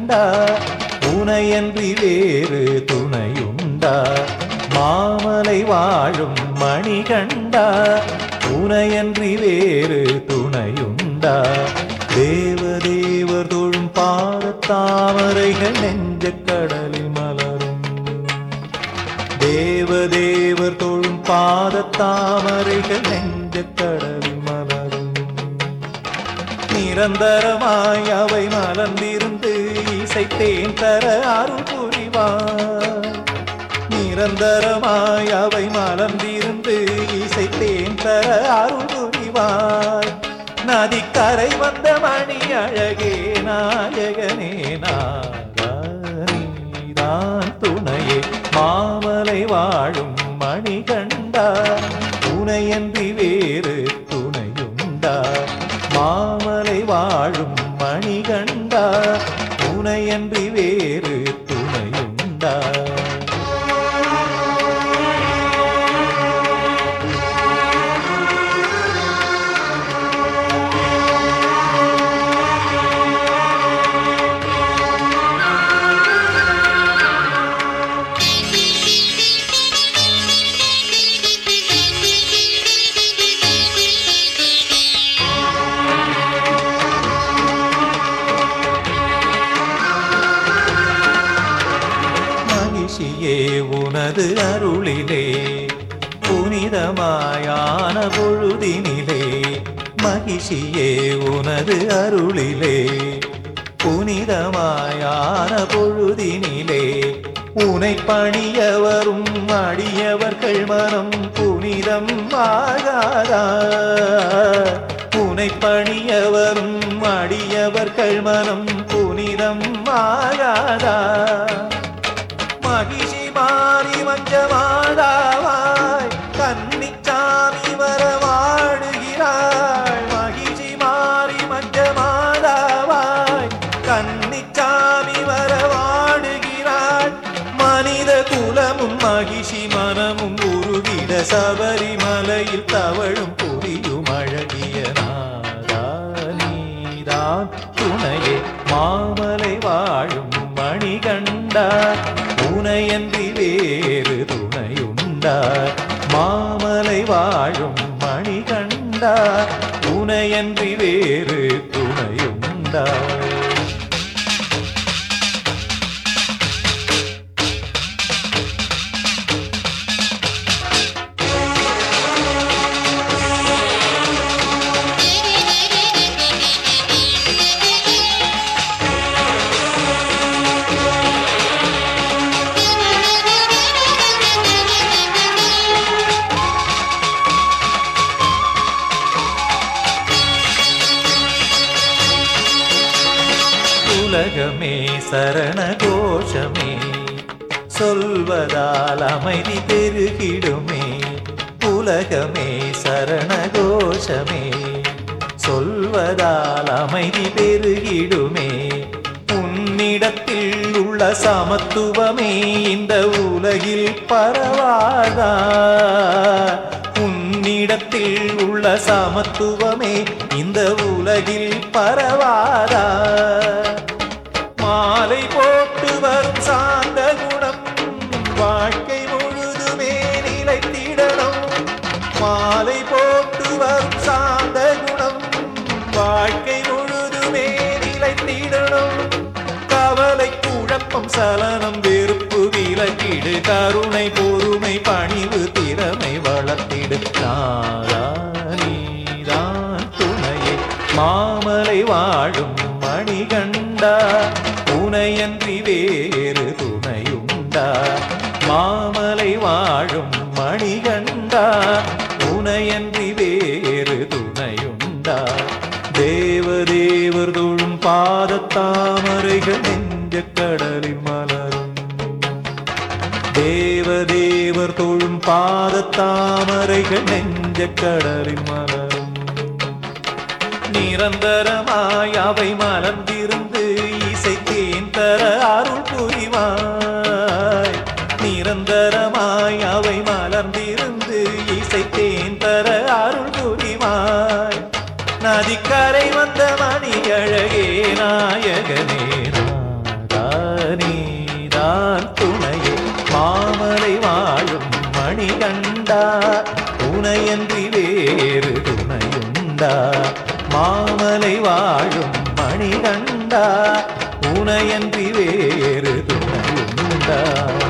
மணிகண்டா உனையன்றி வேறு துணையுண்டா மாமலை வாழும் மணிகண்டா உனையன்றி வேறு துணையுண்டா தேவதேவர் தொழும் பாதத்தாமரைகள் நெஞ்ச கடலில் மலரும் தேவதேவர் தொழும் பாதத்தாமரைகள் நெஞ்ச கடலில் மலரும் நிரந்தரமாய் அவை மலர்ந்திருந்து இசைத்தேன் தர அருள் புரிவார் நிரந்தரமாய் அவை மலர்ந்திருந்து இசைத்தேன் தர அருள் புரிவார் நதிக்கரை வந்த மணி அழகே நாயகனே நாதான் துணையே மாமலை வாழும் மணிகண்டா துணையன்றி வேறு துணையுண்டா மாமலை வாழும் மணிகண்டா துணையன்றி வேறு துணையுண்டா மகிழ்ச்சியே உனது அருளிலே புனிதமாயான பொழுதினிலே மகிழ்ச்சியே உனது அருளிலே புனிதமாயான பொழுதினிலே உனை பணியவரும் அடியவர்கள் மனம் புனிதம் ஆகாதா உனை பணியவரும் அடியவர்கள் மனம் புனிதம் ஆகாதா மகிழ்ச்சி மாறி மஞ்சமாடாவாய் கன்னிச்சாமி வர வாடுகிறாள் மகிழ்ச்சி மாறி மஞ்சமாடாவாய் கன்னிச்சாமி வர வாடுகிறாள் மனித குலமும் மகிழ்ச்சி மனமும் உருகிட சபரிமலையில் தவழும் புரியும் அழகிய நாதா நீதான் துணையே மாமலை வாழும் மணிகண்டா உனையன்றி வேறு துணையுண்டா மாமலை வாழும் மணிகண்டா உனையன்றி வேறு துணையுண்டா உலகமே சரண கோஷமே சொல்வதால் அமைதி பெருகிடுமே உலகமே சரண கோஷமே சொல்வதால் அமைதி பெருகிடுமே உன்னிடத்தில் உள்ள சமத்துவமே இந்த உலகில் பரவாதா உன்னிடத்தில் உள்ள சமத்துவமே இந்த உலகில் பரவாதா மாலை போட்டு வரும் சாந்த குணம் வாழ்க்கை முழுதுமே நிலைத்திடணும் மாலை போட்டு வரும் சாந்த குணம் வாழ்க்கை முழுதுமே நிலைத்திடணும் கவலை குழப்பம் சலனம் வெறுப்பு விலக்கிடு கருணை பொறுமை பணிவு திறமை வளர்த்திடு நாதா நீதான் துணையே மாமலை வாழும் மணிகண்டா உனையன்றி வேறு துணையுண்டா மாமலை வாழும் மணிகண்டா உனையன்றி வேறு துணையுண்டா தேவதேவர் தொழும் பாதத்தாமரைகள் நெஞ்ச கடலில் மலரும் தேவதேவர் தொழும் பாதத்தாமரைகள் நெஞ்ச கடலில் மலரும் நிரந்தரமாய் அவை மலர்ந்திருந்து இசைத்தேன் தர அருள் புரிவாய் நிரந்தரமாய் அவை மலர்ந்திருந்து இசைத்தேன் தர அருள் புரிவாய் நதிக்கரை வந்த மணி அழகே நாயகனே நீதான் துணையே மாமலை வாழும் மணிகண்டா உனையன்றி வேறு துணையுண்டா மாமலை வாழும் மணிகண்டா உனையன்றி வேறு துணையுண்டா